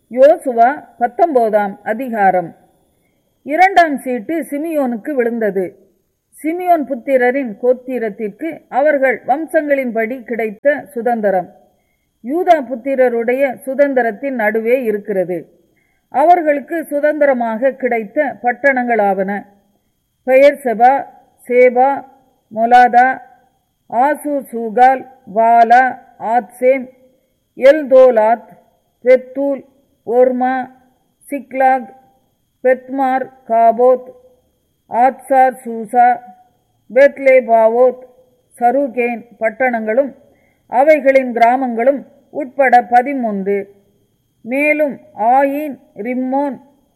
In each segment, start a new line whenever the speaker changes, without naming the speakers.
யோசுவா பத்தொன்பதாம் அதிகாரம் இரண்டாம் சீட்டு சிமியோனுக்கு விழுந்தது சிமியோன் புத்திரரின் கோத்திரத்திற்கு அவர்கள் வம்சங்களின்படி கிடைத்த சுதந்திரம் யூதா புத்திரருடைய சுதந்திரத்தின் நடுவே இருக்கிறது அவர்களுக்கு சுதந்திரமாக கிடைத்த பட்டணங்களாவன பெயர் செபா சேபா மொலாதா ஆசூர் சூகால் வாலா ஆத்சேம் எல்தோலாத் பெத்தூல் ஒர்மா சிக்லாக் பெத்மார் காபோத் ஆத்சார் சூசா பெத்லே பாவோத் சருகேன் பட்டணங்களும் அவைகளின் கிராமங்களும் உட்பட பதிமூன்று மேலும் ஆயின் ரிம்மோன்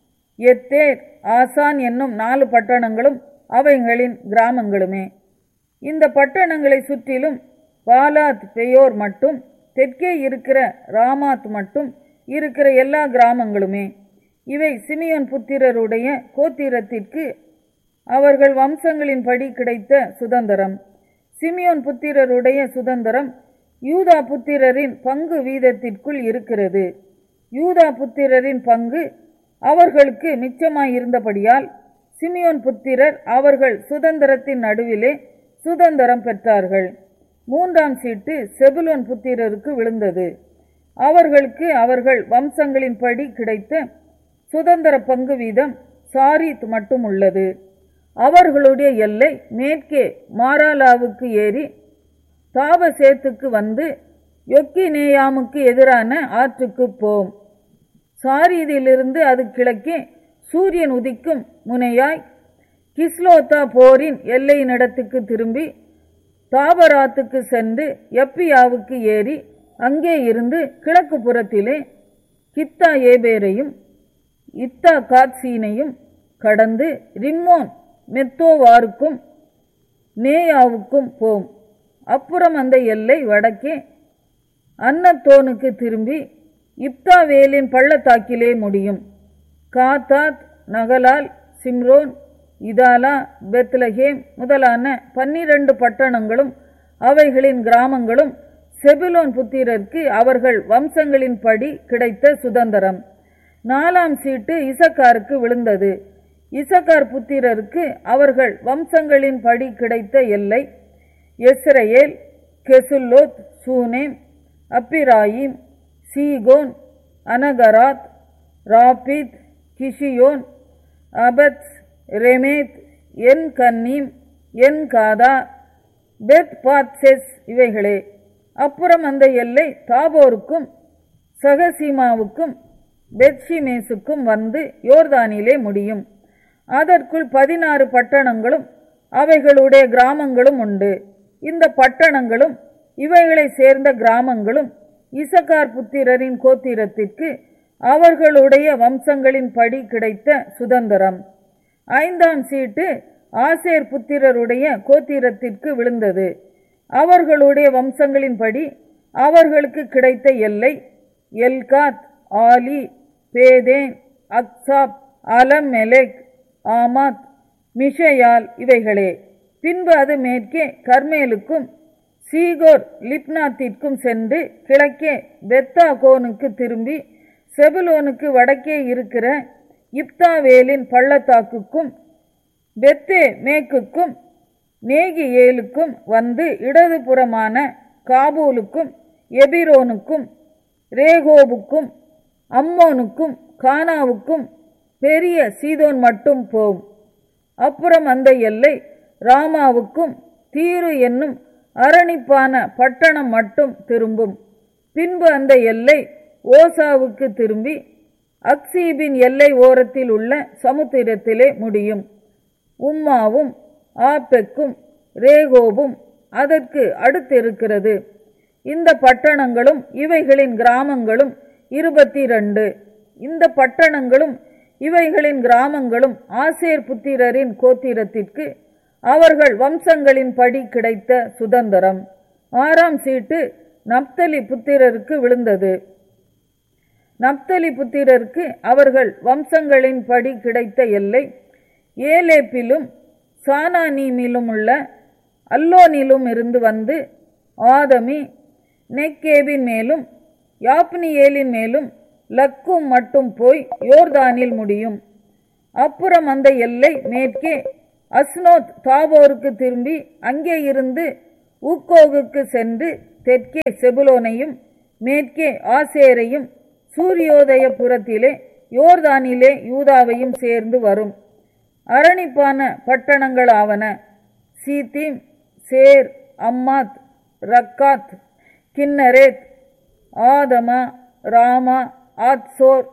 எத்தேர் ஆசான் என்னும் நாலு பட்டணங்களும் அவைகளின் கிராமங்களுமே இந்த பட்டணங்களை சுற்றிலும் பாலாத் பெயோர் மட்டும் தெற்கே இருக்கிற ராமாத் மட்டும் இருக்கிற எல்லா கிராமங்களுமே இவை சிமியோன் புத்திரருடைய கோத்திரத்திற்கு அவர்கள் வம்சங்களின்படி கிடைத்த சுதந்திரம் சிமியோன் புத்திரருடைய சுதந்திரம் யூதா புத்திரரின் பங்கு வீதத்திற்குள் இருக்கிறது யூதா புத்திரரின் பங்கு அவர்களுக்கு மிச்சமாயிருந்தபடியால் சிமியோன் புத்திரர் அவர்கள் சுதந்திரத்தின் நடுவிலே சுதந்திரம் பெற்றார்கள் மூன்றாம் சீட்டு செபுலோன் புத்திரருக்கு விழுந்தது அவர்களுக்கு அவர்கள் வம்சங்களின்படி கிடைத்த சுதந்திர பங்கு வீதம் சாரித் மட்டும் உள்ளது அவர்களுடைய எல்லை மேற்கே மாராலாவுக்கு ஏறி தாபசேத்துக்கு வந்து யொக்கினேயாமுக்கு எதிரான ஆற்றுக்கு போம் சாரீதிலிருந்து அது கிழக்கே சூரியன் உதிக்கும் முனையாய் கிஸ்லோத்தா போரின் எல்லையினிடத்துக்கு திரும்பி தாபராத்துக்கு சென்று எப்பியாவுக்கு ஏறி அங்கே இருந்து கிழக்கு புறத்திலே கித்தா ஏபேரையும் இத்தா காத்சீனையும் கடந்து ரிம்மோன் மெத்தோவாருக்கும் நேயாவுக்கும் போம் அப்புறம் அந்த எல்லை வடக்கே அன்னத்தோனுக்கு திரும்பி இப்தாவேலின் பள்ளத்தாக்கிலே முடியும் காத்தாத் நகலால் சிம்ரோன் இதாலா பெத்லஹேம் முதலான பன்னிரண்டு பட்டணங்களும் அவைகளின் கிராமங்களும் செபுலோன் புத்திரருக்கு அவர்கள் வம்சங்களின்படி கிடைத்த சுதந்திரம் நாலாம் சீட்டு இசக்காருக்கு விழுந்தது இசக்கார் புத்திரருக்கு அவர்கள் வம்சங்களின்படி கிடைத்த எல்லை எஸ்ரேல் கெசுல்லோத் சூனேம் அப்பிராயிம் சீகோன் அனகராத் ராபித் கிஷியோன் அபத் ரெமேத் என் கன்னீம் என் காதா பெத் பாத்செஸ் இவைகளே அப்புறம் அந்த எல்லை தாபோருக்கும் சகசீமாவுக்கும் பெத்ஷிமேசுக்கும் வந்து யோர்தானிலே முடியும் அதற்குள் பதினாறு பட்டணங்களும் அவைகளுடைய கிராமங்களும் உண்டு இந்த பட்டணங்களும் இவைகளை சேர்ந்த கிராமங்களும் இசக்கார் புத்திரரின் கோத்திரத்திற்கு அவர்களுடைய வம்சங்களின் படி கிடைத்த சுதந்திரம் ஐந்தாம் சீட்டு ஆசேர் புத்திரருடைய கோத்திரத்திற்கு விழுந்தது அவர்களுடைய வம்சங்களின்படி அவர்களுக்கு கிடைத்த எல்லை எல்காத் ஆலி பேதேன் அக்சாப் அலமெலெக் ஆமாத் மிஷயால் இவைகளே பின்பு அது மேற்கே கர்மேலுக்கும் சீகோர் லிப்னாத்திற்கும் சென்று கிழக்கே பெத்தாகோனுக்கு திரும்பி செபுலோனுக்கு வடக்கே இருக்கிற இப்தாவேலின் பள்ளத்தாக்குக்கும் பெத்தே மேக்குக்கும் நேகியேலுக்கும் வந்து இடதுபுறமான காபூலுக்கும் எபிரோனுக்கும் ரேகோபுக்கும் அம்மோனுக்கும் கானாவுக்கும் பெரிய சீதோன் மட்டும் போம் அப்புறம் அந்த எல்லை ராமாவுக்கும் தீரு என்னும் அரணிப்பான பட்டணம் மட்டும் திரும்பும் பின்பு அந்த எல்லை ஓசாவுக்கு திரும்பி அக்சீபின் எல்லை ஓரத்தில் உள்ள சமுத்திரத்திலே முடியும் உம்மாவும் ஆப்பெக்கும் ரேகோபும் அதற்கு அடுத்திருக்கிறது இந்த பட்டணங்களும் இவைகளின் கிராமங்களும் இருபத்தி ரெண்டு இந்த பட்டணங்களும் இவைகளின் கிராமங்களும் ஆசேர் புத்திரரின் கோத்திரத்திற்கு அவர்கள் வம்சங்களின் படி கிடைத்த சுதந்திரம் ஆறாம் சீட்டு நப்தலி புத்திரருக்கு விழுந்தது நப்தலி புத்திரருக்கு அவர்கள் வம்சங்களின் படி கிடைத்த எல்லை ஏலேப்பிலும் சானானீமிலும் உள்ள அல்லோனிலும் இருந்து வந்து ஆதமி நெக்கேபின் மேலும் யாப்னியேலின் மேலும் லக்கும் மட்டும் போய் யோர்தானில் முடியும் அப்புறம் அந்த எல்லை மேற்கே அஸ்னோத் தாபோருக்கு திரும்பி அங்கே இருந்து ஊக்கோகுக்கு சென்று தெற்கே செபுலோனையும் மேற்கே ஆசேரையும் சூரியோதய புறத்திலே யோர்தானிலே யூதாவையும் சேர்ந்து வரும் அரணிப்பான பட்டணங்களாவன சீத்தீம் சேர் அம்மாத் ரக்காத் கின்னரேத் ஆதமா ராமா ஆத்சோர்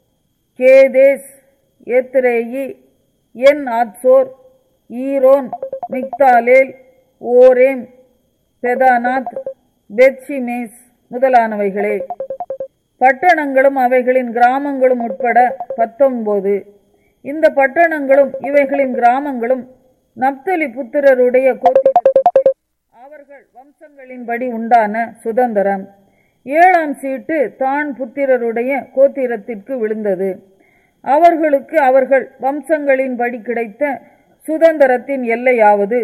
கேதேஸ் எத்ரேயி என் ஆத்சோர் ஈரோன் மிக்தாலேல் ஓரேம் பெதானாத் பெத்ஷிமேஸ் முதலானவைகளே பட்டணங்களும் அவைகளின் கிராமங்களும் உட்பட பத்தொன்பது இந்த பட்டணங்களும் இவைகளின் கிராமங்களும் நப்தலி புத்திரருடைய கோத்திரத்திற்கு அவர்கள் வம்சங்களின்படி உண்டான சுதந்திரம் ஏழாம் சீட்டு தான் புத்திரருடைய கோத்திரத்திற்கு விழுந்தது அவர்களுக்கு அவர்கள் வம்சங்களின்படி கிடைத்த சுதந்திரத்தின் எல்லையாவது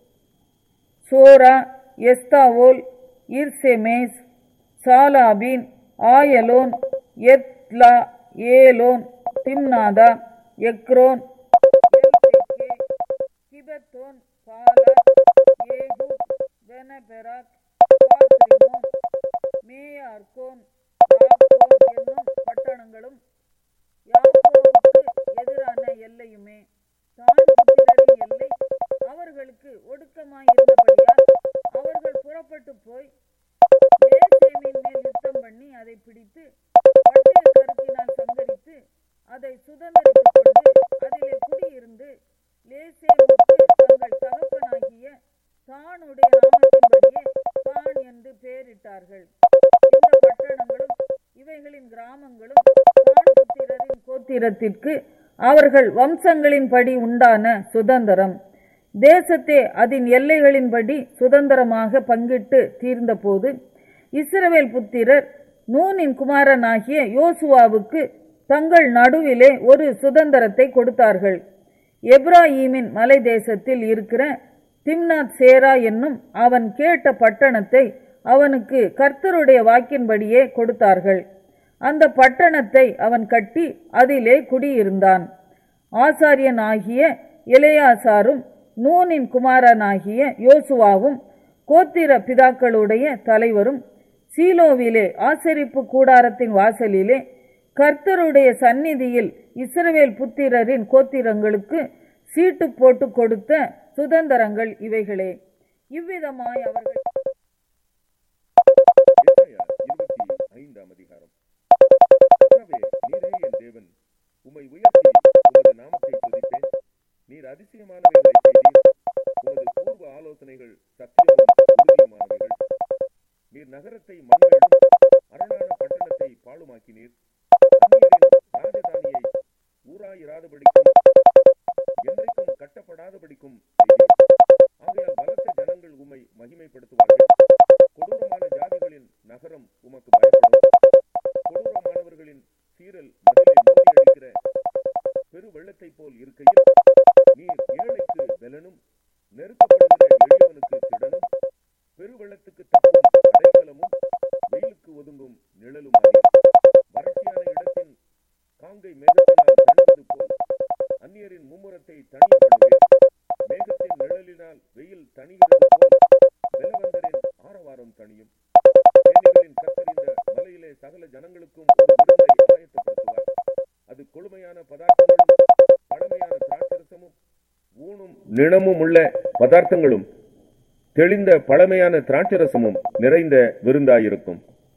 சோரா எஸ்தாவோல் இர்செமேஸ் சாலாபின் ஆயலோன் எத்லா ஏலோன் திம்னாதா எக்ரோன் எல்தெக்கே, கிபத்தோன் பாலா ஏகூத் பெனபெராக் பாத்ரிமோன் மேயார்கோன் ராக்கோன் என்னும் பட்டணங்களும் யாக்கோவுக்கு எதிரான எல்லையுமே தான் புத்திரரின் எல்லை அவர்களுக்கு ஒடுக்கமாயிருந்தபடியால் அவர்கள் புறப்பட்டு போய் லேசேமின் மேல் யுத்தம் பண்ணி அதை பிடித்து பட்டய கருத்தினால் சங்கரித்து அதை சுதந்திரித்துக் கொண்டு அதிலே குடியிருந்து லேசேமுக்கு தங்கள் தகப்பனாகிய தானுடைய நாமத்தின்படியே தான் என்று பெயரிட்டார்கள் இந்த பட்டணங்களும் இவைகளின் கிராமங்களும் தான் புத்திரரின் கோத்திரத்திற்கு அவர்கள் வம்சங்களின்படி உண்டான சுதந்திரம் தேசத்தே அதன் எல்லைகளின்படி சுதந்திரமாக பங்கிட்டு தீர்ந்தபோது இஸ்ரவேல் புத்திரர் நூனின் குமாரனாகிய யோசுவாவுக்கு தங்கள் நடுவிலே ஒரு சுதந்திரத்தை கொடுத்தார்கள் எப்ராஹீமின் மலை தேசத்தில் இருக்கிற திம்னாத் சேரா என்னும் அவன் கேட்ட பட்டணத்தை அவனுக்கு கர்த்தருடைய வாக்கின்படியே கொடுத்தார்கள் அந்த பட்டணத்தை அவன் கட்டி அதிலே குடியிருந்தான் ஆசாரியன் ஆகிய இளையாசாரும் நூனின் குமாரனாகிய யோசுவாவும் கோத்திர பிதாக்களுடைய தலைவரும் சீலோவிலே ஆசரிப்பு கூடாரத்தின் வாசலிலே கர்த்தருடைய சந்நிதியில் இஸ்ரவேல் புத்திரரின் கோத்திரங்களுக்கு சீட்டு போட்டு கொடுத்த சுதந்திரங்கள் இவைகளே இவ்விதமாய் அவர்கள்
எசாயா இருபத்தி ஐந்தாம் அதிகாரம் கர்த்தாவே, நீரே என் தேவன் உம்மை உயர்த்தி உமது நாமத்தை துதிப்பேன் நீர் அதிசயமானவைகளை செய்தீர் உமது பூர்வ ஆலோசனைகள் சத்தியமும் உறுதியுமானவைகள் நீர் நகரத்தை மண்மேடும் அரணான பட்டணத்தை பாழுமாக்கினீர் அந்நியரின் ராஜதானியை ஊராயிராதபடிக்கும் என்றைக்கும் கட்டப்படாதபடிக்கும் செய்தீர் ஆகையால் பலத்த ஜனங்கள் உம்மை மகிமைப்படுத்துவார்கள் கொடூரமான ஜாதிகளின் நகரம் உமக்கு பயப்படும் கொடூரமானவர்களின் சீரல் மதிலை மூடியடிக்கிற பெரு வெள்ளத்தைப் போல் இருக்கையில் நீர் ஏழைக்கு பலனும் நெருக்கப்படுகிற எளியவனுக்கு திடனும் பெருவெள்ளத்துக்கு தப்பும் அடைக்கலமும் வெயிலுக்கு ஒதுங்கும் நிழலுமானீர் வறட்சியான இடத்தின் காங்கை மேகத்தினால் தணிவது போல் அந்நியரின் மும்முரத்தை தணிய பண்ணுவேன் மேகத்தின் நிழலினால் வெயில் தணிகிறது போல் பலவந்தரின் ஆரவாரம் தணியும் சேனைகளின் கர்த்தர் இந்த மலையிலே சகல ஜனங்களுக்கும் ஒரு விருந்தை ஆயத்தப்படுத்துவார் அது கொழுமையான பதார்த்தங்களும் பழமையான திராட்சரசமும் ஊனும் நிணமும் உள்ள பதார்த்தங்களும் தெளிந்த பழமையான திராட்சரசமும் நிறைந்த விருந்தாயிருக்கும்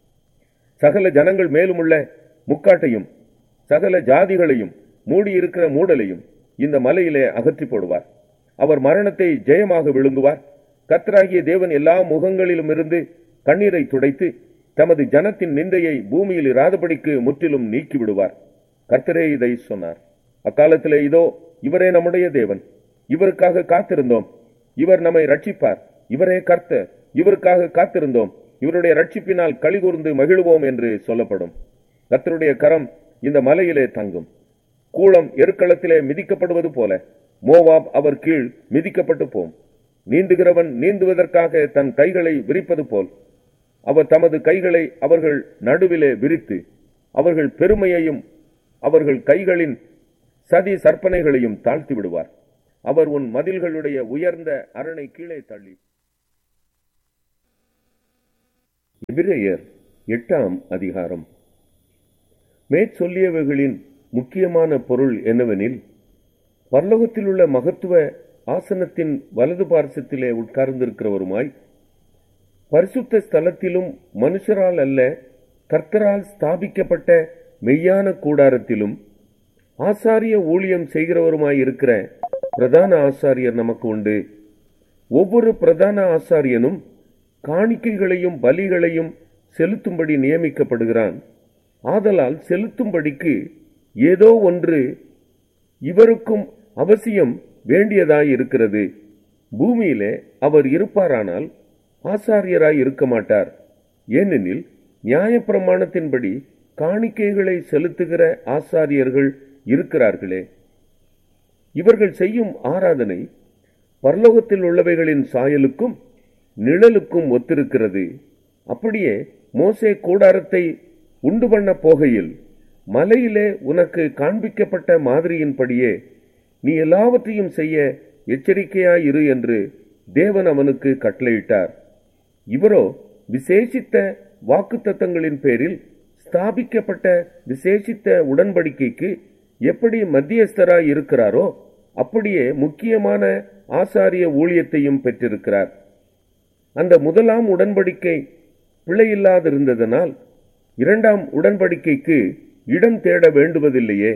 சகல ஜனங்கள் மேலுமுள்ள முக்காட்டையும் சகல ஜாதிகளையும் மூடியிருக்கிற மூடலையும் இந்த மலையிலே அகற்றி போடுவார் அவர் மரணத்தை ஜெயமாக விழுங்குவார் கர்த்தராகிய தேவன் எல்லா முகங்களிலும் இருந்து கண்ணீரை துடைத்து தமது ஜனத்தின் நிந்தையை பூமியில் இராதபடிக்கு முற்றிலும் நீக்கி விடுவார் கர்த்தரே இதை சொன்னார் அக்காலத்திலே இதோ இவரே நம்முடைய தேவன் இவருக்காக காத்திருந்தோம் இவர் நம்மை ரட்சிப்பார் இவரே கர்த்தர் இவருக்காக காத்திருந்தோம் இவருடைய ரட்சிப்பினால் கலிகூர்ந்து மகிழுவோம் என்று சொல்லப்படும் கர்த்தருடைய கரம் இந்த மலையிலே தங்கும் கூளம் எருக்களத்திலே மிதிக்கப்படுவது போல மோவாப் அவர் கீழ் மிதிக்கப்பட்டு போம் நீந்துகிறவன் நீந்துவதற்காக தன் கைகளை விரிப்பது போல் அவர் தமது கைகளை அவர்கள் நடுவிலே விரித்து அவர்கள் பெருமையையும் அவர்கள் கைகளின் சதி சற்பனைகளையும் தாழ்த்தி விடுவார் அவர் உன் மதில்களுடைய உயர்ந்த அரணை கீழே தள்ளி எபிரேயர் எட்டாம் அதிகாரம் மேற்சொல்லியவைகளின் முக்கியமான பொருள் என்னவெனில் பரலோகத்தில் உள்ள மகத்துவ ஆசனத்தின் வலது பார்சத்திலே உட்கார்ந்திருக்கிறவருமாய் பரிசுத்த ஸ்தலத்திலும் மனுஷரால் அல்ல கர்த்தரால் ஸ்தாபிக்கப்பட்ட மெய்யான கூடாரத்திலும் ஆசாரிய ஊழியம் செய்கிறவருமாய் இருக்கிற பிரதான ஆசாரியர் நமக்கு உண்டு ஒவ்வொரு பிரதான ஆசாரியனும் காணிக்கைகளையும் பலிகளையும் செலுத்தும்படி நியமிக்கப்படுகிறான் ஆதலால் செலுத்தும்படிக்கு ஏதோ ஒன்று இவருக்கும் அவசியம் வேண்டியதாய் இருக்கிறது பூமியிலே அவர் இருப்பாரானால் ஆசாரியராய் இருக்க மாட்டார் ஏனெனில் நியாயப்பிரமாணத்தின்படி காணிக்கைகளை செலுத்துகிற ஆசாரியர்கள் இருக்கிறார்களே இவர்கள் செய்யும் ஆராதனை பரலோகத்தில் உள்ளவைகளின் சாயலுக்கும் நிழலுக்கும் ஒத்திருக்கிறது அப்படியே மோசே கூடாரத்தை உண்டு பண்ண போகையில் மலையிலே உனக்கு காண்பிக்கப்பட்ட மாதிரியின்படியே நீ எல்லாவற்றையும் செய்ய எச்சரிக்கையாயிரு என்று தேவன் அவனுக்கு கட்டளையிட்டார் இவரோ விசேஷித்த வாக்குத்தத்தங்களின் பேரில் ஸ்தாபிக்கப்பட்ட விசேஷித்த உடன்படிக்கைக்கு எப்படி மத்தியஸ்தராய் இருக்கிறாரோ அப்படியே முக்கியமான ஆசாரிய ஊழியத்தையும் பெற்றிருக்கிறார் அந்த முதலாம் உடன்படிக்கை பிழையில்லாதிருந்ததனால் இரண்டாம் உடன்படிக்கைக்கு இடம் தேட வேண்டுவதில்லையே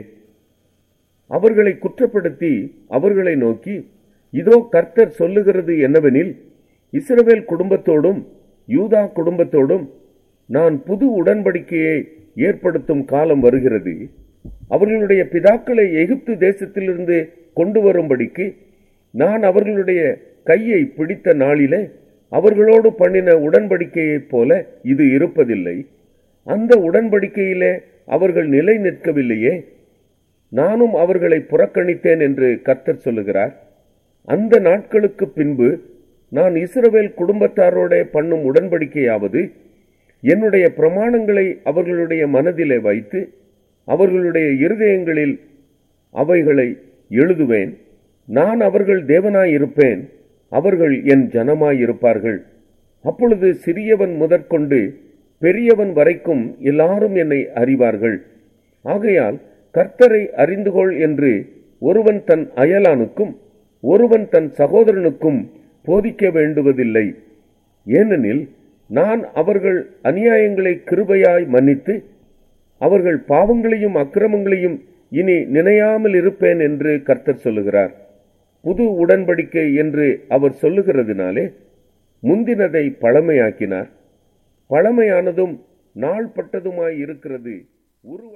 அவர்களை குற்றப்படுத்தி அவர்களை நோக்கி இதோ கர்த்தர் சொல்லுகிறது என்னவெனில் இஸ்ரவேல் குடும்பத்தோடும் யூதா குடும்பத்தோடும் நான் புது உடன்படிக்கையை ஏற்படுத்தும் காலம் வருகிறது அவர்களுடைய பிதாக்களை எகிப்து தேசத்திலிருந்து கொண்டு வரும்படிக்கு நான் அவர்களுடைய கையை பிடித்த நாளிலே அவர்களோடு பண்ணின உடன்படிக்கையைப் போல இது இருப்பதில்லை அந்த உடன்படிக்கையிலே அவர்கள் நிலை நிற்கவில்லையே நானும் அவர்களை புறக்கணித்தேன் என்று கர்த்தர் சொல்லுகிறார் அந்த நாட்களுக்கு பின்பு நான் இஸ்ரவேல் குடும்பத்தாரோட பண்ணும் உடன்படிக்கையாவது என்னுடைய பிரமாணங்களை அவர்களுடைய மனதிலே வைத்து அவர்களுடைய இருதயங்களில் அவைகளை எழுதுவேன் நான் அவர்கள் தேவனாயிருப்பேன் அவர்கள் என் ஜனமாயிருப்பார்கள் அப்பொழுது சிறியவன் முதற்கொண்டு பெரியவன் வரைக்கும் எல்லாரும் என்னை அறிவார்கள் ஆகையால் கர்த்தரை அறிந்துகொள் என்று ஒருவன் தன் அயலானுக்கும் ஒருவன் தன் சகோதரனுக்கும் போதிக்க வேண்டுவதில்லை ஏனெனில் நான் அவர்கள் அநியாயங்களை கிருபையாய் மன்னித்து அவர்கள் பாவங்களையும் அக்கிரமங்களையும் இனி நினையாமல் இருப்பேன் என்று கர்த்தர் சொல்லுகிறார் புது உடன்படிக்கை என்று அவர் சொல்லுகிறதுனாலே முந்தினதை பழமையாக்கினார் பழமையானதும் நாள்பட்டதுமாய் இருக்கிறது உருவ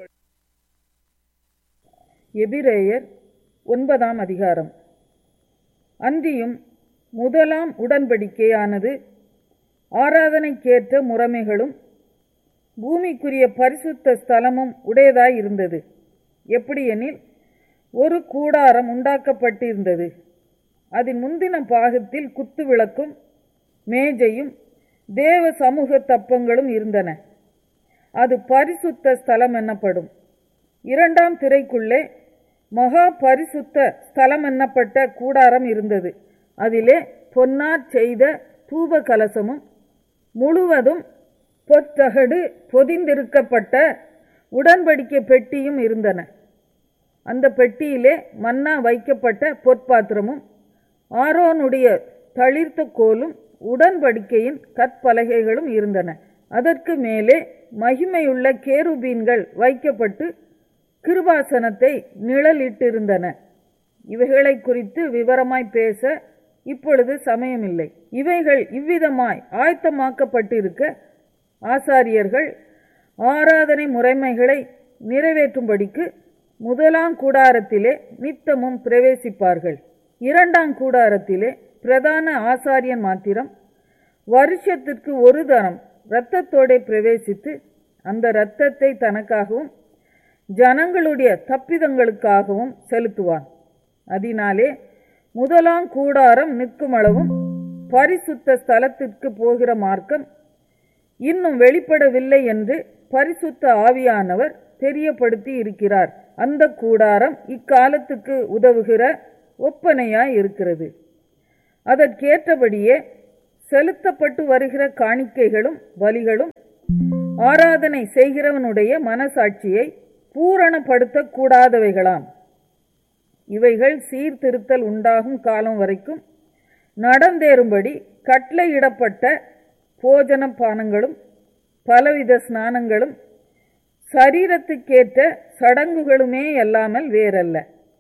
எபிரேயர் ஒன்பதாம் அதிகாரம் அன்றியும் முதலாம் உடன்படிக்கையானது ஆராதனைக்கேற்ற முறைமைகளும் பூமிக்குரிய பரிசுத்த ஸ்தலமும் உடையதாய் இருந்தது எப்படியெனில் ஒரு கூடாரம் உண்டாக்கப்பட்டிருந்தது அதன் முந்தின பாகத்தில் குத்து விளக்கும் மேஜையும் தேவ சமூக தப்பங்களும் இருந்தன அது பரிசுத்த ஸ்தலம் என்னப்படும் இரண்டாம் திரைக்குள்ளே மகா பரிசுத்த ஸ்தலம் என்னப்பட்ட கூடாரம் இருந்தது அதிலே பொன்னார் செய்த தூப கலசமும் முழுவதும் பொத்தகடு பொதிந்திருக்கப்பட்ட உடன்படிக்கை பெட்டியும் இருந்தன அந்த பெட்டியிலே மன்னா வைக்கப்பட்ட பொற்பாத்திரமும் ஆரோனுடைய தளிர்த்த கோலும் உடன்படிக்கையின் கற்பலகைகளும் இருந்தன அதற்கு மேலே மகிமையுள்ள கேருபீன்கள் வைக்கப்பட்டு கிருபாசனத்தை நிழலிட்டிருந்தன இவைகளை குறித்து விவரமாய் பேச இப்பொழுது சமயமில்லை இவைகள் இவ்விதமாய் ஆயத்தமாக்கப்பட்டிருக்க ஆசாரியர்கள் ஆராதனை முறைமைகளை நிறைவேற்றும்படிக்கு முதலாம் கூடாரத்திலே நித்தமும் பிரவேசிப்பார்கள் இரண்டாம் கூடாரத்திலே பிரதான ஆசாரியன் மாத்திரம் வருஷத்திற்கு ஒரு தரம் இரத்தத்தோടെ பிரவேசித்து அந்த இரத்தத்தை தனக்காகவும் ஜனங்களுடைய தப்பிதங்களுக்காகவும் செலுத்துவான் அதனாலே முதலாம் கூடாரம் நிற்கும் அளவும் பரிசுத்த ஸ்தலத்திற்கு போகிற மார்க்கம் இன்னும் வெளிப்படவில்லை என்று பரிசுத்த ஆவியானவர் தெரியப்படுத்தி இருக்கிறார் அந்த கூடாரம் இக்காலத்துக்கு உதவுகிற ஒப்பனையாய் இருக்கிறது அதற்கேற்றபடியே செலுத்தப்பட்டு வருகிற காணிக்கைகளும் பலிகளும் ஆராதனை செய்கிறவனுடைய மனசாட்சியை பூரணப்படுத்த கூடாதவைகளாம் இவைகள் சீர்திருத்தல் உண்டாகும் காலம் வரைக்கும் நடந்தேறும்படி கட்டளையிடப்பட்ட போஜன பானங்களும் பலவித ஸ்நானங்களும் சரீரத்துக்கேற்ற சடங்குகளுமே அல்லாமல் வேறல்ல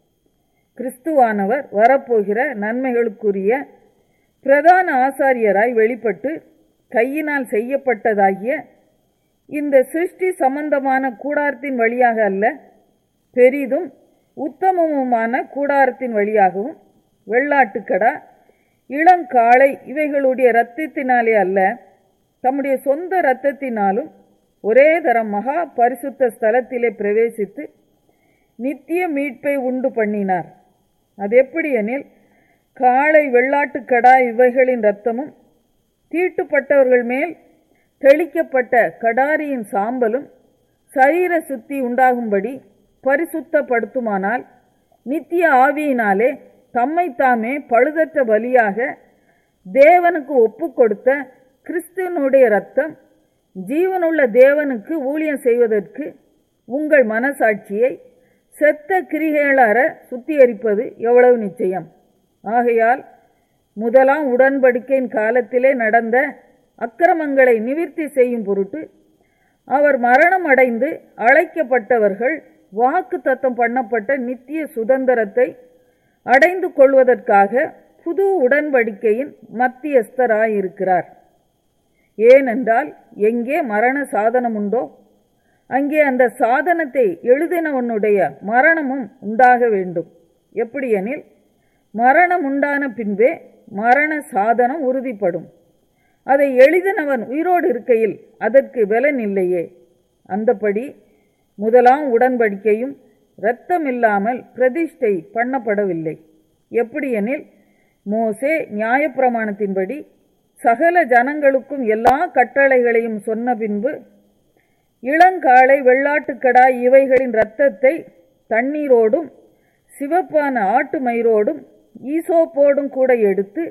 கிறிஸ்துவானவர் வரப்போகிற நன்மைகளுக்குரிய பிரதான ஆசாரியராய் வெளிப்பட்டு கையினால் செய்யப்பட்டதாகிய இந்த சிருஷ்டி சம்பந்தமான கூடாரத்தின் வழியாக அல்ல பெரிதும் உத்தமமுமான கூடாரத்தின் வழியாகவும் வெள்ளாட்டுக்கடா இளங்காளை இவைகளுடைய இரத்தத்தினாலே அல்ல தம்முடைய சொந்த இரத்தத்தினாலும் ஒரே தரம் மகா பரிசுத்த ஸ்தலத்திலே பிரவேசித்து நித்திய மீட்பை உண்டு பண்ணினார் அது எப்படி எனில் காளை வெள்ளாட்டுக்கடா இவைகளின் இரத்தமும் தீட்டுப்பட்டவர்கள் மேல் தெளிக்கப்பட்ட கடாரியின் சாம்பலும் சரீர சுத்தி உண்டாகும்படி பரிசுத்தப்படுத்துமானால் நித்திய ஆவியினாலே தம்மை தாமே பழுதற்ற பலியாக தேவனுக்கு ஒப்பு கொடுத்த கிறிஸ்துவனுடைய ரத்தம் ஜீவனுள்ள தேவனுக்கு ஊழியம் செய்வதற்கு உங்கள் மனசாட்சியை செத்த கிரிகைகளற சுத்திகரிப்பது எவ்வளவு நிச்சயம் ஆகையால் முதலாம் உடன்படிக்கையின் காலத்திலே நடந்த அக்கிரமங்களை நிவிர்த்தி செய்யும் பொருட்டு அவர் மரணம் அடைந்து அழைக்கப்பட்டவர்கள் வாக்கு தத்தம் பண்ணப்பட்ட நித்திய சுதந்திரத்தை அடைந்து கொள்வதற்காக புது உடன்படிக்கையின் மத்தியஸ்தராயிருக்கிறார் ஏனென்றால் எங்கே மரண சாதனம் உண்டோ அங்கே அந்த சாதனத்தை எழுதினவனுடைய மரணமும் உண்டாக வேண்டும் எப்படியெனில் மரணம் உண்டான பின்பே மரண சாதனம் உறுதிப்படும் அதை எழுதினவன் உயிரோடு இருக்கையில் அதற்கு பலன் இல்லையே அந்தபடி முதலாம் உடன்படிக்கையும் இரத்தமில்லாமல் பிரதிஷ்டை பண்ணப்படவில்லை எப்படியெனில் மோசே நியாயப்பிரமாணத்தின்படி சகல ஜனங்களுக்கும் எல்லா கட்டளைகளையும் சொன்ன பின்பு இளங்காளை வெள்ளாட்டுக்கடா இவைகளின் இரத்தத்தை தண்ணீரோடும் சிவப்பான ஆட்டு மயிரோடும் ஈசோப்போடும் கூட எடுத்து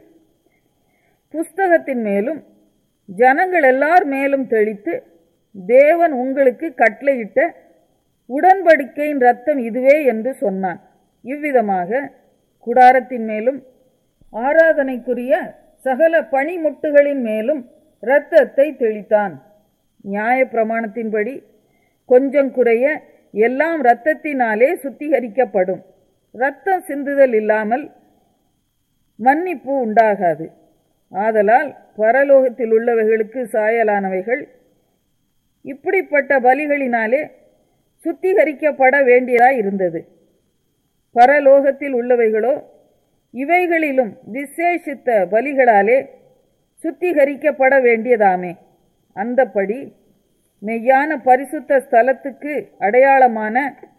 புஸ்தகத்தின் மேலும் ஜனங்கள் எல்லார் மேலும் தெளித்து தேவன் உங்களுக்கு கட்டளையிட்ட உடன்படிக்கையின் ரத்தம் இதுவே என்று சொன்னான் இவ்விதமாக குடாரத்தின் மேலும் ஆராதனைக்குரிய சகல பனிமுட்டுகளின் மேலும் இரத்தத்தை தெளித்தான் நியாய பிரமாணத்தின்படி கொஞ்சம் குறைய எல்லாம் இரத்தத்தினாலே சுத்திகரிக்கப்படும் இரத்தம் சிந்துதல் இல்லாமல் மன்னிப்பு உண்டாகாது ஆதலால் பரலோகத்தில் உள்ளவைகளுக்கு சாயலானவைகள் இப்படிப்பட்ட பலிகளினாலே சுத்திகரிக்கப்பட வேண்டியதாய் இருந்தது பரலோகத்தில் உள்ளவைகளோ இவைகளிலும் விசேஷித்த பலிகளாலே சுத்திகரிக்கப்பட வேண்டியதாமே அந்தப்படி மெய்யான பரிசுத்த ஸ்தலத்துக்கு அடையாளமான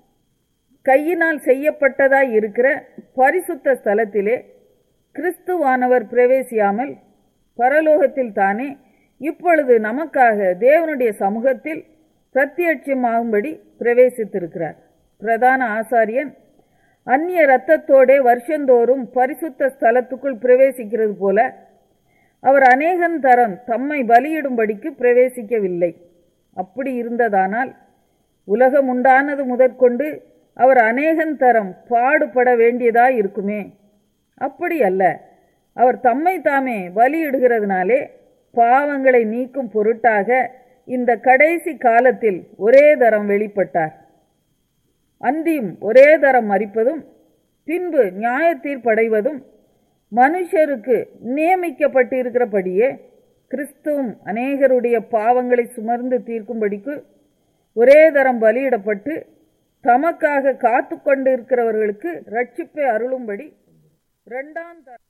கையினால் செய்யப்பட்டதாய் இருக்கிற பரிசுத்த ஸ்தலத்திலே கிறிஸ்துவானவர் பிரவேசியாமல் பரலோகத்தில் தானே இப்பொழுது நமக்காக தேவனுடைய சமூகத்தில் பிரத்யட்சமாகும்படி பிரவேசித்திருக்கிறார் பிரதான ஆசாரியன் அந்நிய இரத்தத்தோடே வருஷந்தோறும் பரிசுத்த ஸ்தலத்துக்குள் பிரவேசிக்கிறது போல அவர் அநேகந்தரம் தம்மை பலியிடும்படிக்கு பிரவேசிக்கவில்லை அப்படி இருந்ததானால் உலகம் உண்டானது முதற்கொண்டு அவர் அநேகந்தரம் பாடுபட வேண்டியதாய் இருக்குமே அப்படி அல்ல அவர் தம்மை தாமே பலியிடுகிறதுனாலே பாவங்களை நீக்கும் பொருட்டாக இந்த கடைசி காலத்தில் ஒரே தரம் வெளிப்பட்டார் அந்தியும் ஒரே தரம் மறிப்பதும் பின்பு நியாய தீர்ப்படைவதும் மனுஷருக்கு நியமிக்கப்பட்டிருக்கிறபடியே கிறிஸ்துவும் அநேகருடைய பாவங்களை சுமர்ந்து தீர்க்கும்படிக்கு ஒரே தரம் பலியிடப்பட்டு தமக்காக காத்து கொண்டிருக்கிறவர்களுக்கு ரட்சிப்பை அருளும்படி இரண்டாம் தரம்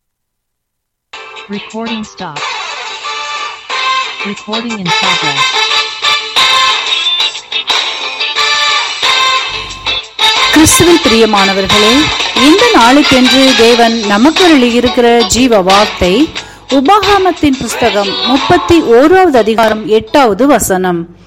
Recording stopped. Recording in progress.
கிறிஸ்துவில் பிரியமானவர்களே இந்த நாளுக்கென்று தேவன் நமக்கு இருக்கிற ஜீவ வார்த்தை உபாகமத்தின் புஸ்தகம் முப்பத்தி ஓராவது அதிகாரம் எட்டாவது வசனம்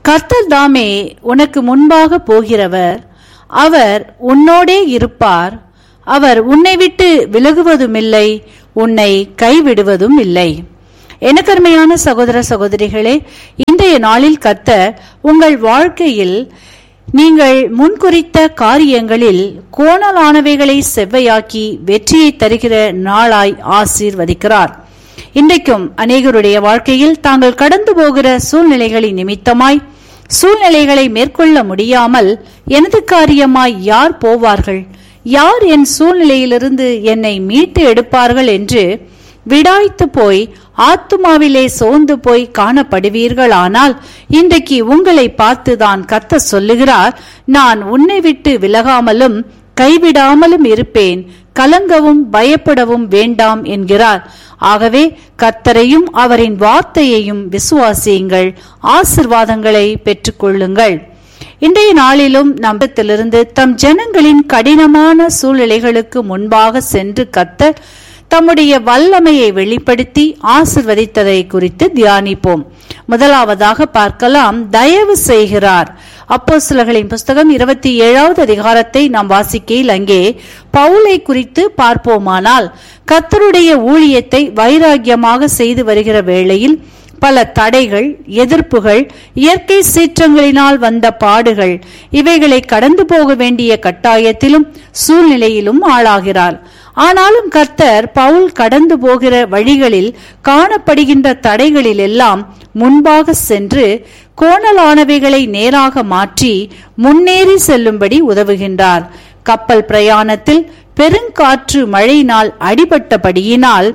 கர்த்தர் தாமே உனக்கு முன்பாக போகிறவர் அவர் உன்னோடே இருப்பார் அவர் உன்னை விட்டு விலகுவதுமில்லை உன்னை கைவிடுவதும் இல்லை எனக்கருமையான சகோதர சகோதரிகளே இன்றைய நாளில் கர்த்தர் உங்கள் வாழ்க்கையில் நீங்கள் முன்குறித்த காரியங்களில் கோணலானவைகளை செவ்வையாக்கி வெற்றியை தருகிற நாளாய் ஆசீர்வதிக்கிறார் இன்றைக்கும் அநேகருடைய வாழ்க்கையில் தாங்கள் கடந்து போகிற சூழ்நிலைகளின் நிமித்தமாய் சூழ்நிலைகளை மேற்கொள்ள முடியாமல் எனது காரியமாய் யார் போவார்கள் யார் என் சூழ்நிலையிலிருந்து என்னை மீட்டு எடுப்பார்கள் என்று விடாய்த்து போய் ஆத்துமாவிலே சோர்ந்து போய் காணப்படுவீர்களானால் இன்றைக்கு உங்களை பார்த்துதான் கத்த சொல்லுகிறார் நான் உன்னை விட்டு விலகாமலும் கைவிடாமலும் இருப்பேன் கலங்கவும் பயப்படவும் வேண்டாம் என்கிறார் ஆகவே கத்தரையும் அவரின் வார்த்தையையும் விசுவாசியுங்கள் ஆசிர்வாதங்களை பெற்றுக்கொள்ளுங்கள் இன்றைய நாளிலும் நம்பத்திலிருந்து தம் ஜனங்களின் கடினமான சூழ்நிலைகளுக்கு முன்பாக சென்று கத்த தம்முடைய வல்லமையை வெளிப்படுத்தி ஆசிர்வதித்ததை குறித்து தியானிப்போம் முதலாவதாக பார்க்கலாம் தயவு செய்கிறார் அப்போ சிலர்களின் புஸ்தகம் இருபத்தி ஏழாவது அதிகாரத்தை நாம் வாசிக்கையில் அங்கே பவுலை குறித்து பார்ப்போமானால் கத்தருடைய ஊழியத்தை வைராக்கியமாக செய்து வருகிற வேளையில் பல தடைகள் எதிர்ப்புகள் இயற்கை சீற்றங்களினால் வந்த பாடுகள் இவைகளை கடந்து போக வேண்டிய கட்டாயத்திலும் சூழ்நிலையிலும் ஆளாகிறார் ஆனாலும் கர்த்தர் பவுல் கடந்து போகிற வழிகளில் காணப்படுகின்ற தடைகளில் எல்லாம் முன்பாக சென்று கோணலானவைகளை நேராக மாற்றி முன்னேறி செல்லும்படி உதவுகின்றார் கப்பல் பிரயாணத்தில் பெருங்காற்று மழையினால் அடிபட்டபடியினால்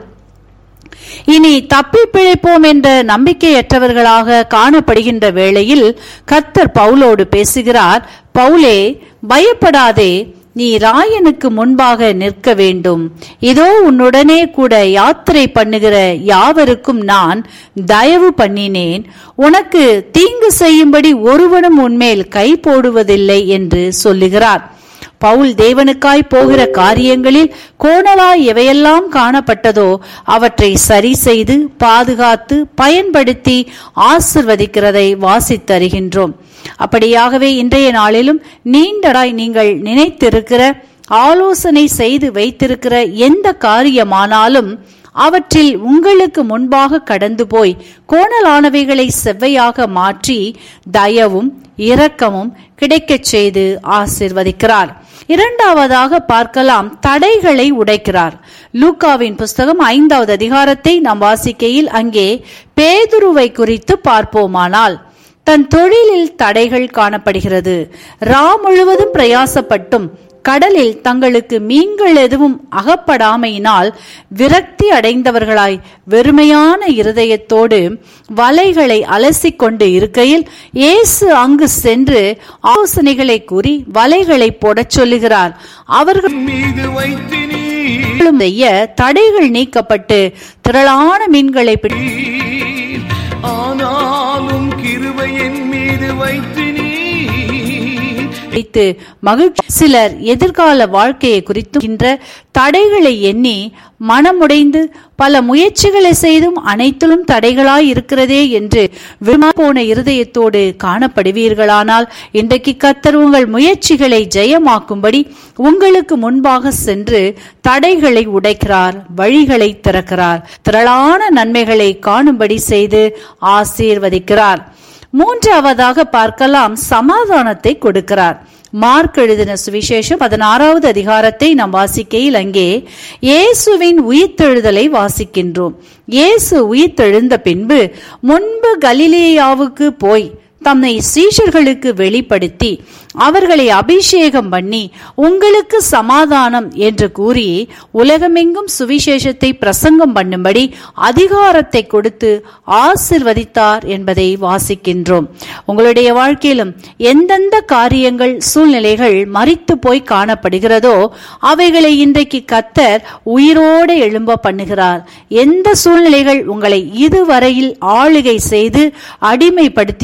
இனி தப்பி பிழைப்போம் என்ற நம்பிக்கையற்றவர்களாக காணப்படுகின்ற வேளையில் கர்த்தர் பவுலோடு பேசுகிறார் பவுலே பயப்படாதே நீ ராயனுக்கு முன்பாக நிற்க வேண்டும் இதோ உன்னுடனே கூட யாத்திரை பண்ணுகிற யாவருக்கும் நான் தயவு பண்ணினேன் உனக்கு தீங்கு செய்யும்படி ஒருவனும் உன்மேல் கை போடுவதில்லை என்று சொல்லுகிறார் பவுல் தேவனுக்காய் போகிற காரியங்களில் கோணலாய் எவையெல்லாம் காணப்பட்டதோ அவற்றை சரி செய்து பாதுகாத்து பயன்படுத்தி ஆசிர்வதிக்கிறதை வாசித்தருகின்றோம் அப்படியாகவே இன்றைய நாளிலும் நீண்டடாய் நீங்கள் நினைத்திருக்கிற ஆலோசனை செய்து வைத்திருக்கிற எந்த காரியமானாலும் அவற்றில் உங்களுக்கு முன்பாக கடந்து போய் கோணலானவைகளை செவ்வையாக மாற்றி தயவும் இரக்கமும் கிடைக்கச் செய்து ஆசிர்வதிக்கிறார் இரண்டாவதாக பார்க்கலாம் தடைகளை உடைக்கிறார் லூக்காவின் புஸ்தகம் ஐந்தாவது அதிகாரத்தை நாம் வாசிக்கையில் அங்கே பேதுருவை குறித்து பார்ப்போமானால் தன் தொழிலில் தடைகள் காணப்படுகிறது ரா முழுவதும் பிரயாசப்பட்டும் கடலில் தங்களுக்கு மீன்கள் எதுவும் அகப்படாமையினால் விரக்தி அடைந்தவர்களாய் வெறுமையான இருதயத்தோடு வலைகளை அலசிக்கொண்டு இருக்கையில் இயேசு அங்கு சென்று ஆலோசனைகளை கூறி வலைகளை போடச் சொல்லுகிறார் அவர்கள்
மீது வைத்தினி
செய்ய தடைகள் நீக்கப்பட்டு திரளான மீன்களை பிடி
ஆனாலும் கிருபையின் மீது வைத்தினி
வைத்து மகிழ்ச்சி சிலர் எதிர்கால வாழ்க்கையை குறித்துகின்ற தடைகளை எண்ணி மனமுடைந்து பல முயற்சிகளை செய்தும் அனைத்திலும் தடைகளாய் இருக்கிறதே என்று விமா போன இருதயத்தோடு காணப்படுவீர்களானால் இன்றைக்கு கத்தர் உங்கள் முயற்சிகளை ஜெயமாக்கும்படி உங்களுக்கு முன்பாக சென்று தடைகளை உடைக்கிறார் வழிகளை திறக்கிறார் திரளான நன்மைகளை காணும்படி செய்து ஆசீர்வதிக்கிறார் மூன்றாவதாக பார்க்கலாம் சமாதானத்தை கொடுக்கிறார் மார்க் எழுதின சுவிசேஷம் பதினாறாவது அதிகாரத்தை நாம் வாசிக்கையில் அங்கே இயேசுவின் உயிர்த்தெழுதலை வாசிக்கின்றோம் இயேசு உயிர்த்தெழுந்த பின்பு முன்பு கலிலேயாவுக்கு போய் தம்மை சீஷர்களுக்கு வெளிப்படுத்தி அவர்களை அபிஷேகம் பண்ணி உங்களுக்கு சமாதானம் என்று கூறி உலகமெங்கும் சுவிசேஷத்தை பிரசங்கம் பண்ணும்படி அதிகாரத்தை கொடுத்து ஆசிர்வதித்தார் என்பதை வாசிக்கின்றோம் உங்களுடைய வாழ்க்கையிலும் எந்தெந்த காரியங்கள் சூழ்நிலைகள் மறித்து போய் காணப்படுகிறதோ அவைகளை இன்றைக்கு கத்தர் உயிரோடு எழும்ப பண்ணுகிறார் எந்த சூழ்நிலைகள் உங்களை இதுவரையில் ஆளுகை செய்து அடிமைப்படுத்தியதோ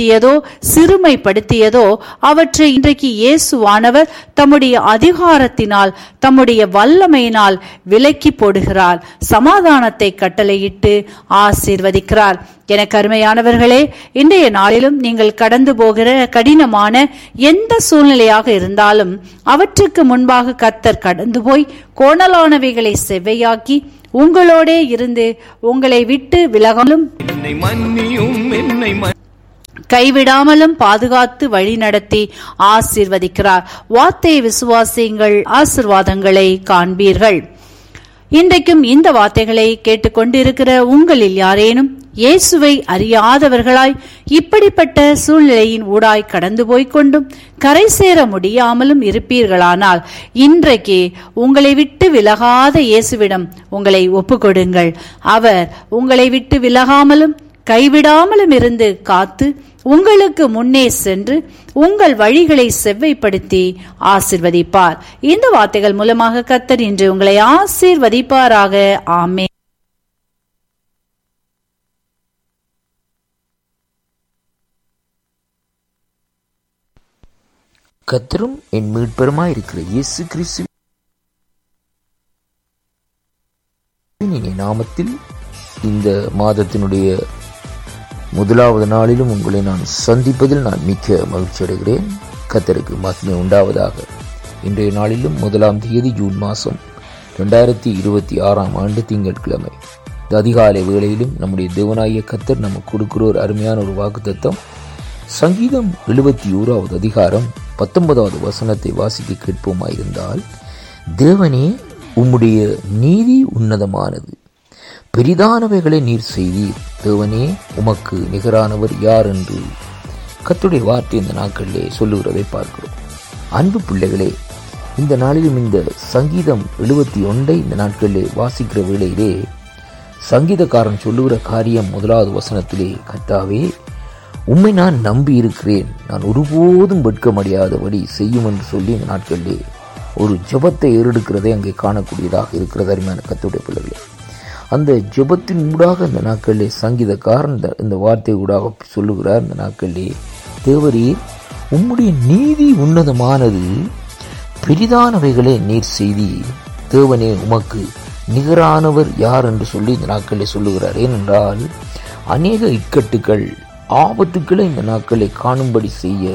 சிறுமைப்படுத்தியதோ அவற்றை இன்றைக்கு இயேசுவானவர் தம்முடைய அதிகாரத்தினால் தம்முடைய வல்லமையினால் விலக்கி போடுகிறார் சமாதானத்தை கட்டளையிட்டு ஆசீர்வதிக்கிறார் என கருமையானவர்களே இன்றைய நாளிலும் நீங்கள் கடந்து போகிற கடினமான எந்த சூழ்நிலையாக இருந்தாலும் அவற்றுக்கு முன்பாக கத்தர் கடந்து போய் கோணலானவைகளை செவ்வையாக்கி உங்களோடே இருந்து உங்களை விட்டு விலகலும்
என்னை மன்னியும் என்னை மன்னி-
கைவிடாமலும் பாதுகாத்து வழி நடத்தி ஆசீர்வதிக்கிறார் வார்த்தையை விசுவாசியுங்கள் ஆசிர்வாதங்களை காண்பீர்கள் இன்றைக்கும் இந்த வார்த்தைகளை கேட்டுக்கொண்டிருக்கிற உங்களில் யாரேனும் இயேசுவை அறியாதவர்களாய் இப்படிப்பட்ட சூழ்நிலையின் ஊடாய் கடந்து போய்க் கொண்டும் கரை சேர முடியாமலும் இருப்பீர்களானால் இன்றைக்கு உங்களை விட்டு விலகாத இயேசுவிடம் உங்களை ஒப்புக்கொடுங்கள் அவர் உங்களை விட்டு விலகாமலும் கைவிடாமலும் இருந்து காத்து உங்களுக்கு முன்னே சென்று உங்கள் வழிகளை செவ்வைப்படுத்தி ஆசிர்வதிப்பார் இந்த வார்த்தைகள் மூலமாக கத்தர் இன்று உங்களை ஆசீர்வதிப்பாராக ஆமே
கத்தரும் என் மீட்பெருமாய் இருக்கிற இயேசு கிறிஸ்து நாமத்தில் இந்த மாதத்தினுடைய முதலாவது நாளிலும் உங்களை நான் சந்திப்பதில் நான் மிக்க மகிழ்ச்சி அடைகிறேன் கத்தருக்கு மகிமை உண்டாவதாக இன்றைய நாளிலும் முதலாம் தேதி ஜூன் மாதம் ரெண்டாயிரத்தி இருபத்தி ஆறாம் ஆண்டு திங்கட்கிழமை இந்த அதிகாலை வேளையிலும் நம்முடைய தேவனாய கத்தர் நமக்கு கொடுக்கிற ஒரு அருமையான ஒரு வாக்குத்தத்தம் சங்கீதம் எழுபத்தி ஓராவது அதிகாரம் பத்தொன்பதாவது வசனத்தை வாசிக்க கேட்போமாயிருந்தால் தேவனே உம்முடைய நீதி உன்னதமானது பெரிதானவைகளை நீர் செய்தீர் தேவனே உமக்கு நிகரானவர் யார் என்று கத்துடைய வார்த்தை இந்த நாட்களிலே சொல்லுகிறதை பார்க்கிறோம் அன்பு பிள்ளைகளே இந்த நாளிலும் இந்த சங்கீதம் எழுபத்தி ஒன்றை இந்த நாட்களிலே வாசிக்கிற வேளையிலே சங்கீதக்காரன் சொல்லுகிற காரியம் முதலாவது வசனத்திலே கர்த்தாவே உம்மை நான் நம்பி இருக்கிறேன் நான் ஒருபோதும் வெட்கமடையாதபடி செய்யும் என்று சொல்லி இந்த நாட்களிலே ஒரு ஜெபத்தை ஏறெடுக்கிறதை அங்கே காணக்கூடியதாக இருக்கிறது அருமையான கத்துடைய பிள்ளைகளே அந்த ஜெபத்தின் ஊடாக இந்த நாட்களிலே சங்கீதக்காரன் இந்த இந்த வார்த்தை ஊடாக சொல்லுகிறார் இந்த நாட்களிலே தேவரீர் உம்முடைய நீதி உன்னதமானது பெரிதானவைகளை நீர் செய்தி தேவனே உமக்கு நிகரானவர் யார் என்று சொல்லி இந்த நாட்களிலே சொல்லுகிறார் ஏனென்றால் அநேக இக்கட்டுகள் ஆபத்துக்களை இந்த நாட்களை காணும்படி செய்ய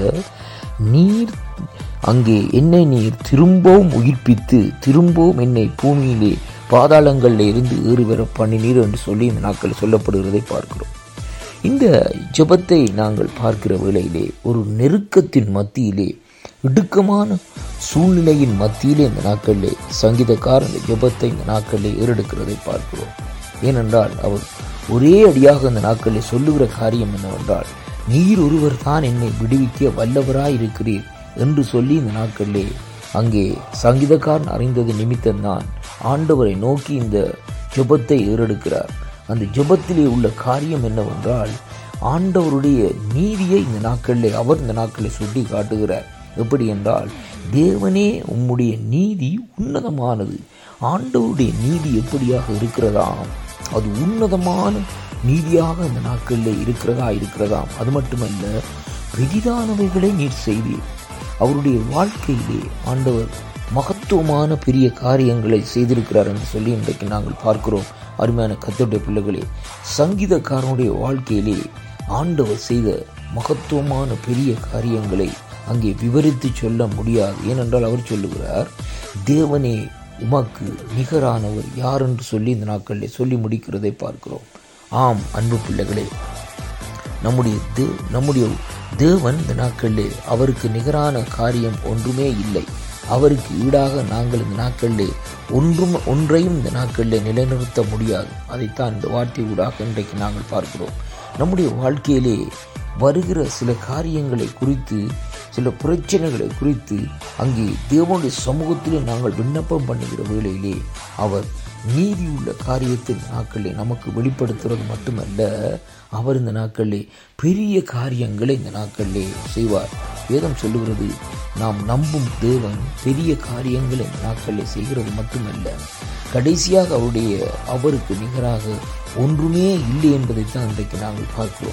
நீர் அங்கே என்னை நீர் திரும்பவும் உயிர்ப்பித்து திரும்பவும் என்னை பூமியிலே பாதாளங்களில் இருந்து ஏறி வர பண்ணினீர் என்று சொல்லி இந்த நாட்கள் சொல்லப்படுகிறதை பார்க்கிறோம் இந்த ஜெபத்தை நாங்கள் பார்க்கிற வேளையிலே ஒரு நெருக்கத்தின் மத்தியிலே இடுக்கமான சூழ்நிலையின் மத்தியிலே இந்த நாட்களிலே சங்கீதக்காரன் இந்த ஜெபத்தை இந்த நாட்களிலே ஏறெடுக்கிறதை பார்க்கிறோம் ஏனென்றால் அவர் ஒரே அடியாக இந்த நாட்களிலே சொல்லுகிற காரியம் என்னவென்றால் நீர் ஒருவர் தான் என்னை விடுவிக்க வல்லவராய் இருக்கிறீர் என்று சொல்லி இந்த நாட்களிலே அங்கே சங்கீதக்காரன் அறிந்தது நிமித்தம்தான் ஆண்டவரை நோக்கி இந்த ஜெபத்தை ஏறெடுக்கிறார் அந்த ஜெபத்திலே உள்ள காரியம் என்னவென்றால் ஆண்டவருடைய நீதியை இந்த நாட்களிலே அவர் இந்த நாட்களில் சுட்டி காட்டுகிறார் எப்படி என்றால் தேவனே உம்முடைய நீதி உன்னதமானது ஆண்டவருடைய நீதி எப்படியாக இருக்கிறதாம் அது உன்னதமான நீதியாக இந்த நாட்களில் இருக்கிறதா இருக்கிறதாம் அது மட்டுமல்ல பெரிதானவைகளை நீர் செய்தீர் அவருடைய வாழ்க்கையிலே ஆண்டவர் மகத்துவமான பெரிய காரியங்களை செய்திருக்கிறார் என்று சொல்லி இன்றைக்கு நாங்கள் பார்க்கிறோம் அருமையான கத்தோடைய பிள்ளைகளே சங்கீதக்காரனுடைய வாழ்க்கையிலே ஆண்டவர் செய்த மகத்துவமான பெரிய காரியங்களை அங்கே விவரித்து சொல்ல முடியாது ஏனென்றால் அவர் சொல்லுகிறார் தேவனே உமக்கு நிகரானவர் யார் என்று சொல்லி இந்த நாட்களில் சொல்லி முடிக்கிறதை பார்க்கிறோம் ஆம் அன்பு பிள்ளைகளே நம்முடைய தே நம்முடைய தேவன் இந்த நாட்களிலே அவருக்கு நிகரான காரியம் ஒன்றுமே இல்லை அவருக்கு ஈடாக நாங்கள் இந்த நாட்களிலே ஒன்றும் ஒன்றையும் இந்த நாட்களிலே நிலைநிறுத்த முடியாது அதைத்தான் இந்த வார்த்தை ஊடாக இன்றைக்கு நாங்கள் பார்க்கிறோம் நம்முடைய வாழ்க்கையிலே வருகிற சில காரியங்களை குறித்து சில பிரச்சனைகளை குறித்து அங்கே தேவனுடைய சமூகத்திலே நாங்கள் விண்ணப்பம் பண்ணுகிற வேளையிலே அவர் நீதி உள்ள காரியத்தை இந்த நாட்களிலே நமக்கு வெளிப்படுத்துறது மட்டுமல்ல அவர் இந்த நாட்களிலே பெரிய காரியங்களை இந்த நாட்களிலே செய்வார் வேதம் சொல்லுகிறது நாம் நம்பும் தேவன் பெரிய காரியங்களை இந்த நாட்களிலே செய்கிறது மட்டுமல்ல கடைசியாக அவருடைய அவருக்கு நிகராக ஒன்றுமே இல்லை என்பதைத்தான் இன்றைக்கு நாங்கள் பார்க்கிறோம்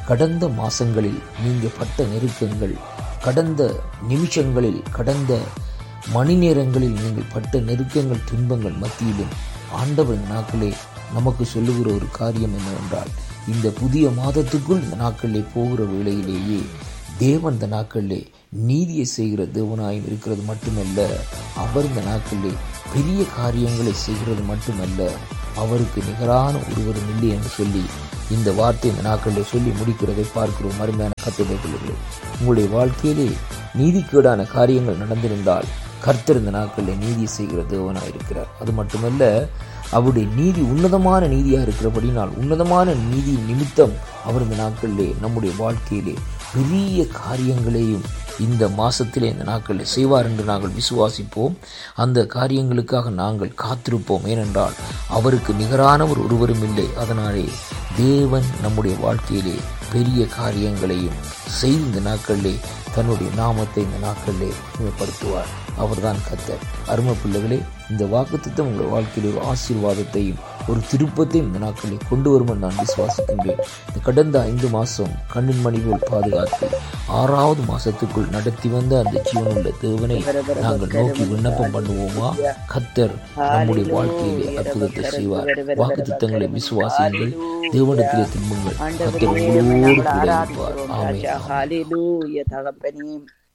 கடந்த மாசங்களில் நீங்க பட்ட நெருக்கங்கள் கடந்த நிமிஷங்களில் கடந்த மணி நேரங்களில் நீங்கள் பட்ட நெருக்கங்கள் துன்பங்கள் மத்தியிலும் ஆண்டவர் இந்த நாட்களே நமக்கு சொல்லுகிற ஒரு காரியம் என்னவென்றால் இந்த புதிய மாதத்துக்குள் இந்த நாட்களிலே போகிற வேளையிலேயே தேவன் இந்த நாட்களிலே நீதியை செய்கிற தேவனாயும் இருக்கிறது மட்டுமல்ல அவர் இந்த நாட்களிலே பெரிய காரியங்களை செய்கிறது மட்டுமல்ல அவருக்கு நிகரான ஒருவரும் இல்லை என்று சொல்லி இந்த வார்த்தை இந்த நாட்களிலே சொல்லி முடிக்கிறதை பார்க்கிறோம் அருமையான கத்துடைய பிள்ளைகளே உங்களுடைய வாழ்க்கையிலே நீதிக்கேடான காரியங்கள் நடந்திருந்தால் கர்த்தர் இந்த நாட்களில் நீதி செய்கிற தேவனாக இருக்கிறார் அது மட்டுமல்ல அவருடைய நீதி உன்னதமான நீதியா இருக்கிறபடினால் உன்னதமான நீதி நிமித்தம் அவர் இந்த நாட்களிலே நம்முடைய வாழ்க்கையிலே பெரிய காரியங்களையும் இந்த மாசத்திலே இந்த நாட்களில் செய்வார் என்று நாங்கள் விசுவாசிப்போம் அந்த காரியங்களுக்காக நாங்கள் காத்திருப்போம் ஏனென்றால் அவருக்கு நிகரானவர் ஒருவரும் இல்லை அதனாலே தேவன் நம்முடைய வாழ்க்கையிலே பெரிய காரியங்களையும் செய்து இந்த நாட்களிலே தன்னுடைய நாமத்தை இந்த நாட்களிலே மேம்படுத்துவார் அவர்தான் கத்தர் அருமை பிள்ளைகளே இந்த வாக்குத்தத்தம் உங்கள் வாழ்க்கையில் ஒரு ஆசீர்வாதத்தையும் ஒரு திருப்பத்தையும் இந்த நாட்களில் கொண்டு வரும் என்று நான் விசுவாசிக்கின்றேன் இந்த கடந்த ஐந்து மாசம் கண்ணின் மணி போல் பாதுகாத்து ஆறாவது மாசத்துக்குள் நடத்தி வந்த அந்த ஜீவனுள்ள தேவனை நாங்கள் நோக்கி விண்ணப்பம் பண்ணுவோமா கத்தர் நம்முடைய வாழ்க்கையிலே அற்புதத்தை செய்வார் வாக்குத்தத்தங்களை விசுவாசியுங்கள் தேவனிடத்திலே திரும்புங்கள் கத்தர் உங்களோடு கூட இருப்பார் ஆமென்
ஹalleluya தகப்பனே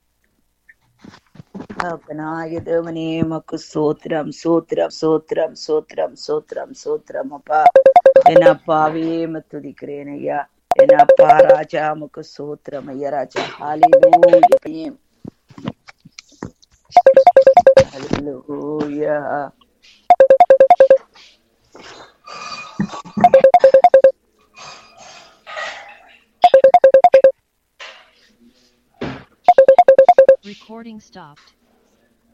தகப்பனாய தேவனே மக்கு சோத்திரம் சோத்திரம் சோத்திரம் சோத்திரம் சோத்திரம் சோத்திரம் அப்பா என் அப்பாவே துதிக்கிறேன் ஐயா என் அப்பா ராஜா மக்கு சோத்திரம் ஐயா ராஜா ஹalleluya ஹalleluya
Recording stopped.